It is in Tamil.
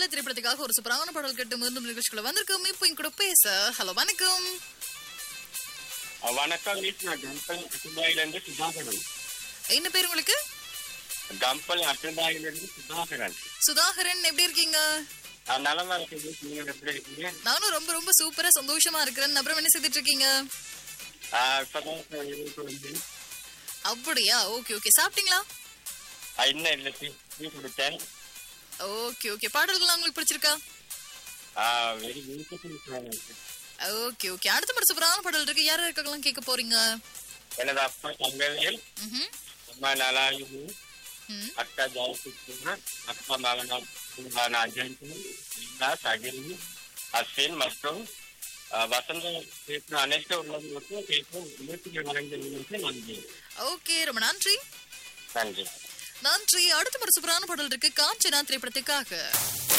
திரைப்படத்துக்காக ஒரு சூப்பரான பாடல் கேட்டு மீண்டும் நிகழ்ச்சிக்குள்ள வந்திருக்கோம் இப்போ என் கூட பேச ஹலோ வணக்கம் வணக்கம் மிஸ் நான் கம்பல் அட்டுபாயிலிருந்து சுதாகரன் என்ன பேர் உங்களுக்கு கம்பல் அட்டுபாயிலிருந்து சுதாகரன் சுதாகரன் எப்படி இருக்கீங்க நான் நலமா இருக்கேன் மிஸ் நீங்க எப்படி இருக்கீங்க நானும் ரொம்ப ரொம்ப சூப்பரா சந்தோஷமா இருக்கிறேன் அப்புறம் என்ன செய்துட்டு இருக்கீங்க ஆஹ் இப்பதான் இருபத்தி வந்து அப்படியா ஓகே ஓகே சாப்பிட்டீங்களா இன்னும் இல்லை டீ டீ குடித்தேன் ஓகே ஓகே பாடல்கள்லாம் உங்களுக்கு பிடிச்சிருக்கா வெரி பியூட்டிஃபுல் ஓகே ஓகே அடுத்த படம் சூப்பரான பாடல் இருக்கு யார் இருக்கலாம் கேட்க போறீங்க எனது அப்பா தங்கவேல் ம்ஹும். அம்மா நலாயுது ம். அக்கா ஜெயசுக்குமா அக்கா மகன் அஜயந்தி சகில் அஸ்வின் மற்றும் ஆஹ், வசந்த பேசுகிற அனைத்து உள்ளவர்களுக்கும் கேட்கும் முயற்சிகள் வழங்கியவர்களுக்கு நன்றி ஓகே ரொம்ப நன்றி நன்றி நன்றி அடுத்த ஒரு சூப்பரான பாடல் இருக்கு காஞ்சனா திரைப்படத்துக்காக